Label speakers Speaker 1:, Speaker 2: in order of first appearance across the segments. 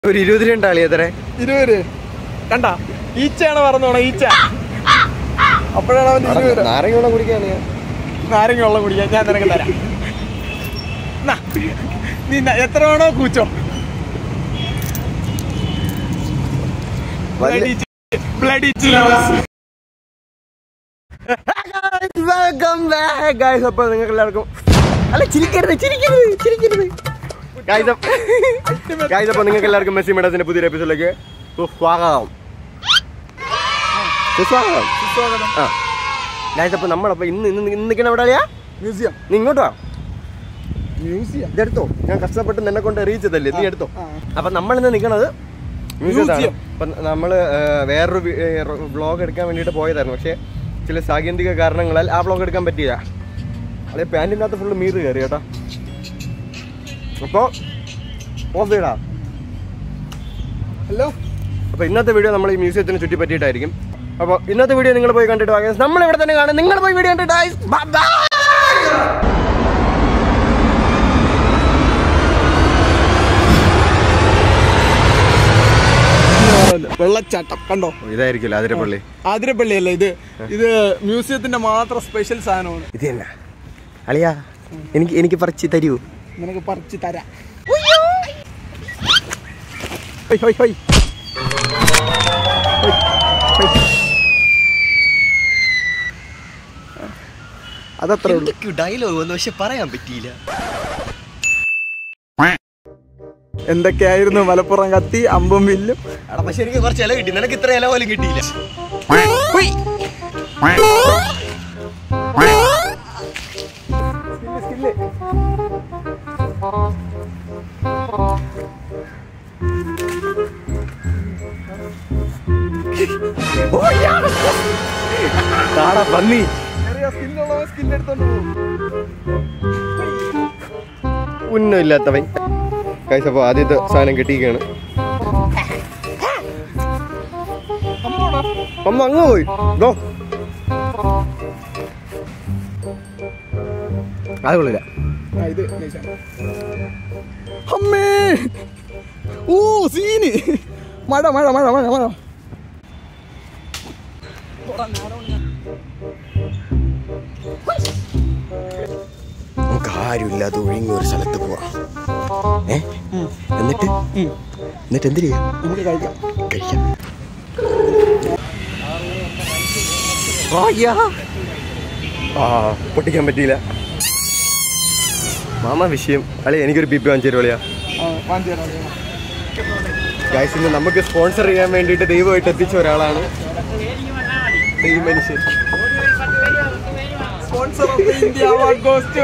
Speaker 1: ഒരു ഇരുപത് രൂപ ഉണ്ടാളി എത്ര
Speaker 2: ഇരുപത് കണ്ട ഈച്ചയാണ് പറഞ്ഞോണ ഈച്ച അപ്പോഴാണ് അവൻ ഇരുപത് രൂപ.
Speaker 1: നാരങ്ങ വെള്ളം കുടിക്കാണ് ഞാൻ
Speaker 2: നാരങ്ങ വെള്ളം കുടിക്കാൻ ഞാൻ നിനക്ക് തരാം നാ, നീ ന- എത്ര വേണോ കൂച്ചോ
Speaker 1: വല്ല-
Speaker 2: ബ്ലഡി
Speaker 1: വെൽക്കം ബാക്ക് ഗായ്സ് അപ്പോൾ നിങ്ങൾക്ക് എല്ലാവർക്കും അല്ല ചിരിക്കരുത് ചിരിക്കരുത് ചിരിക്കരുത് ഗായ്സ് ഗായ്സ് അപ്പോൾ നിങ്ങൾക്ക് എല്ലാവർക്കും മെസ്സി മേഡത്തിന്റെ പുതിയൊരു എപ്പിസോഡിലേക്ക് സ്വാഗതം സുസ്വാഗതം ആ ഗായ്സ് അപ്പോൾ നമ്മളപ്പോൾ ഇന്ന് ഇന്ന് ഇന്ന് നിൽക്കണ എവിടെ അറിയാ
Speaker 2: മ്യൂസിയം
Speaker 1: നീ ഇങ്ങോട്ടോ
Speaker 2: മ്യൂസിയം
Speaker 1: ഇതെടുത്തോ ഞാൻ കഷ്ടപ്പെട്ട് നിന്നെ കൊണ്ട് അറിയിച്ചതല്ലേ നീ എടുത്തോ
Speaker 2: ആ.
Speaker 1: അപ്പൊ നമ്മൾ ഇന്ന് നിൽക്കണത് മ്യൂസിയത്താണ്
Speaker 2: മ്യൂസിയം.
Speaker 1: അപ്പൊ നമ്മള് ആ, വേറൊരു വ്ളോഗ് എടുക്കാൻ വേണ്ടിയിട്ട് പോയതായിരുന്നു പക്ഷേ ചില സാങ്കേതിക കാരണങ്ങളാൽ ആ വ്ളോഗ് എടുക്കാൻ പറ്റിയില്ല അല്ലെ പാൻറ്റിൻ്റെ അകത്ത് ഫുള്ള് മീറ് കയറി കേട്ടോ അപ്പോൾ ഓഫ് ചെയ്യടാ
Speaker 2: ഹലോ
Speaker 1: അപ്പോൾ ഇന്നത്തെ വീഡിയോ നമ്മൾ ഈ മ്യൂസിയത്തിനെ ചുറ്റി പറ്റിയിട്ടായിരിക്കും അപ്പോൾ ഇന്നത്തെ വീഡിയോ നിങ്ങൾ പോയി കണ്ടിട്ട് വാങ്ങിയ നമ്മൾ ഇവിടെ തന്നെ കാണും നിങ്ങൾ പോയി വീഡിയോ കണ്ടിട്ട് guys. Bye bye.
Speaker 2: വെള്ളച്ചാട്ടം കണ്ടോ
Speaker 1: ഇതായിരിക്കില്ല അതിരപ്പള്ളി
Speaker 2: ആതിരപ്പള്ളി അല്ലേ ഇത് ഇത് മ്യൂസിയത്തിന്റെ മാത്രം സ്പെഷ്യൽ സാധനമാണ്
Speaker 1: ഇത് തന്നെ അളിയാ എനിക്ക് എനിക്ക് പറിച്ച് തരൂ
Speaker 2: നിനക്ക് പറിച്ച് തരാം ഹൊയ്, ഹൊയ്, ഹൊയ്. ഹൊയ്, ഹൊയ്. അതത്രേ ഉള്ളൂ
Speaker 1: ഡയലോഗ് ഒന്നും പക്ഷെ പറയാൻ പറ്റിയില്ല
Speaker 2: എന്തൊക്കെയായിരുന്നു മലപ്പുറം കത്തി അമ്പും വില്ലും
Speaker 1: പക്ഷെ എനിക്ക് കുറച്ച് ഇല കിട്ടി നിനക്ക് ഇത്ര ഇല പോലും കിട്ടിയില്ല
Speaker 2: ഹുയ്.
Speaker 1: താടാ പന്നി
Speaker 2: ചെറിയ സ്കില്ലുള്ളവൻ സ്കില്ല് എടുത്തോണ്ട് പോകും
Speaker 1: ഉന്നമില്ലാത്തവൻ കൈസ് അപ്പോൾ ആദ്യത്തെ സാധനം കിട്ടിയിരിക്കുകയാണ് അമ്മ അങ്ങ് പോയി ദോ അത് കൊള്ളില്ല
Speaker 2: ആ, ഇത് നൈസാണ്. അമ്മേ ഓ സീന് മഴ മഴ മഴ മഴ മഴ
Speaker 1: നമുക്ക് ആരുമില്ലാതെ ഒഴിഞ്ഞ ഒരു സ്ഥലത്ത് പോവാം ഏ എന്നിട്ട് എന്നിട്ട് എന്തിനു ചെയ്യാം
Speaker 2: നമുക്ക് കഴിക്കാം
Speaker 1: കഴിക്കാം ആയ്യാ. ആ പൊട്ടിക്കാൻ പറ്റിയില്ല മാമ വിഷയം അളി എനിക്കൊരു പി പി വാങ്ങിച്ചു തരുവളിയാ
Speaker 2: ആ, വാങ്ങിച്ചു തരാം, വാങ്ങിച്ചു
Speaker 1: ഗൈസ് ഇന്ന് നമുക്ക് സ്പോൺസർ ചെയ്യാൻ വേണ്ടിയിട്ട് ദൈവമായിട്ട് എത്തിച്ച ഒരാളാണ് ഈ മനുഷ്യൻ
Speaker 2: തരാം. Sponsor of the India award goes to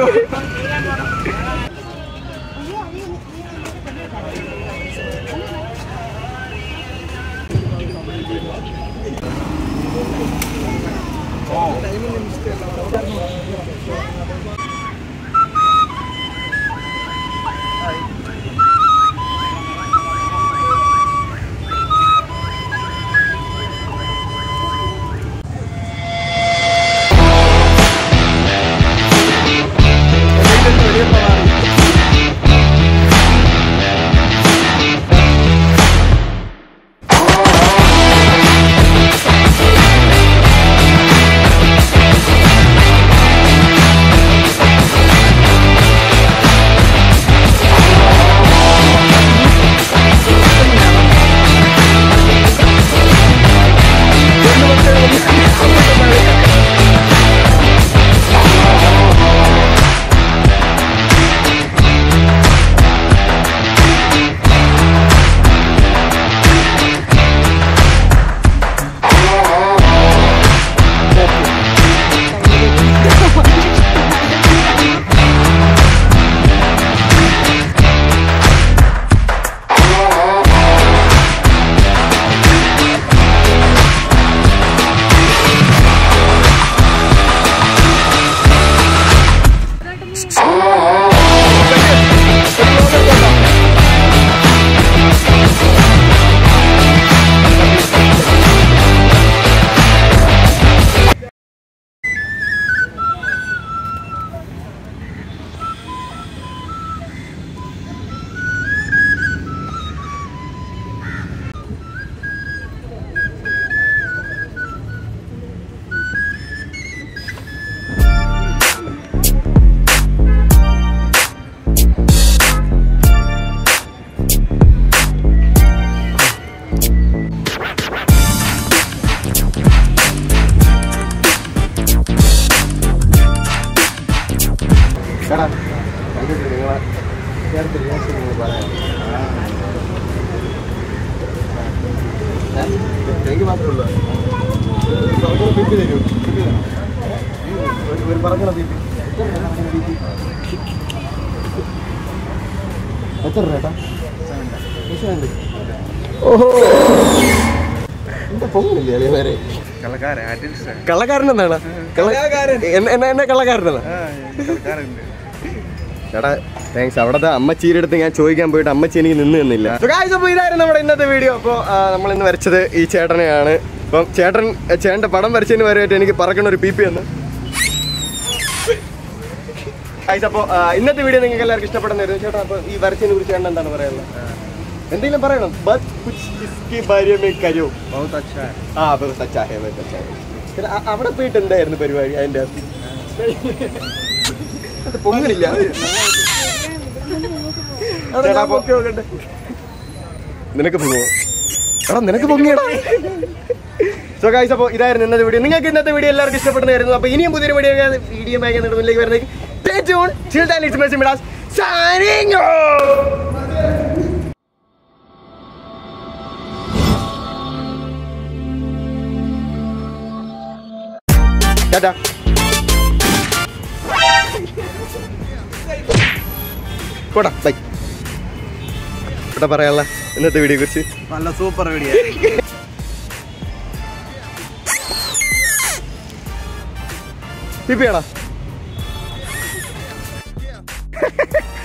Speaker 1: എനിക്ക് മാത്രമേ ഉള്ളൂ പറഞ്ഞ പിപ്പി തരൂ ഒരു പറഞ്ഞ പിപ്പി എത്ര രൂപ ഓഹോ എന്താ പൊങ്ങില്ലേ അളിയന്മാരെ
Speaker 3: കള്ളക്കാരൻ ആർട്ടിസ്റ്റ്
Speaker 1: കള്ളക്കാരൻ എന്താണ്
Speaker 3: കള്ളക്കാരൻ.
Speaker 1: എന്നെ എന്നെ കള്ളക്കാരനാണ്
Speaker 3: കള്ളക്കാരുണ്ട്
Speaker 1: ചേട്ടാ താങ്ക്സ് അവിടത്തെ അമ്മച്ചീരുടെ അടുത്ത് ഞാൻ ചോദിക്കാൻ പോയിട്ട് അമ്മച്ചി എനിക്ക് നിന്ന് തന്നില്ല So guys, അപ്പോൾ ഇതായിരുന്നു നമ്മുടെ ഇന്നത്തെ വീഡിയോ അപ്പോൾ നമ്മൾ ഇന്ന് വരച്ചത് ഈ ചേട്ടനെയാണ് അപ്പം ചേട്ടൻ ചേട്ടൻ്റെ പടം വരച്ചതിന് വരെയായിട്ട് എനിക്ക് പറക്കണ ഒരു പി പി എന്ന് ഗൈസ് അപ്പോൾ ഇന്നത്തെ വീഡിയോ നിങ്ങൾക്ക് എല്ലാവർക്കും ഇഷ്ടപ്പെടുന്നതായിരുന്നു ചേട്ടാ അപ്പോൾ ഈ വരച്ചതിനെ കുറിച്ച് ചേട്ടൻ എന്താണ് പറയാനുള്ളത് എന്തെങ്കിലും പറയണം ബസ് കുച്ച് ഇസ്കി ഭാര്യ മേ കരോ
Speaker 3: बहुत अच्छा है
Speaker 1: ആ ബഹുത് അച്ഛാ ഹേ ബഹുത് അച്ഛാ ഹേ പിന്നെ അ- അവിടെ പോയിട്ട് എന്തായിരുന്നു പരിപാടി അതിന്റെ അത് പൊങ്ങലില്ല ചേട്ടാ, അപ്പൊ- നിനക്ക് പൊങ്ങോ എടാ നിനക്ക് പൊങ്ങിയടാ സോ ഗൈസ് അപ്പോൾ ഇതായിരുന്നു ഇന്നത്തെ വീഡിയോ നിങ്ങൾക്ക് ഇന്നത്തെ വീഡിയോ എല്ലാവർക്കും ഇഷ്ടപ്പെടുന്നതായിരുന്നു അപ്പോൾ ഇനിയും പുതിയൊരു വീഡിയോ വീഡിയോ ബാഗ് മുന്നിലേക്ക് വരുന്നത് Stay tuned. Till then, it's Messi Midas signing off. Tata പോടാ ബൈ ഇവിടെ പറയാനുള്ള ഇന്നത്തെ വീഡിയോ കുറിച്ച്
Speaker 3: നല്ല സൂപ്പർ വീഡിയോ
Speaker 1: പിപ്പിയാടാ